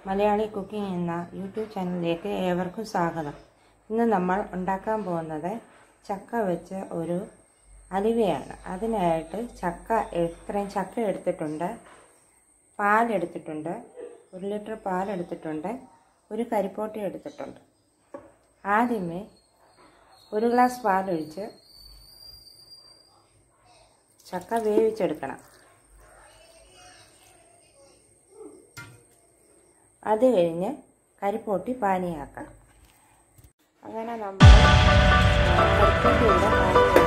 Malayali cooking എന്ന YouTube ചാനലിലേക്ക് ഏവർക്കും സ്വാഗതം ഇന്ന് നമ്മൾ ഉണ്ടാക്കാൻ പോകുന്നത് ചക്ക വെച്ച് ഒരു അലുവയാണ് അതിനായിട്ട് ചക്ക ഇത്രയും ചക്ക എടുത്തിട്ടുണ്ട് പാലെടുത്തിട്ടുണ്ട് ഒരു ലിറ്റർ പാലെടുത്തിട്ടുണ്ട് ഒരു കരിപ്പോട്ടി എടുത്തിട്ടുണ്ട് ആദ്യമേ ഒരു ഗ്ലാസ് പാലൊഴിച്ച് ചക്ക വേവിച്ചെടുക്കണം അത് കഴിഞ്ഞ് കരിപ്പോട്ടി പാനിയാക്കണം അങ്ങനെ നമ്മൾ കരിപ്പോട്ടിയുടെ പാനി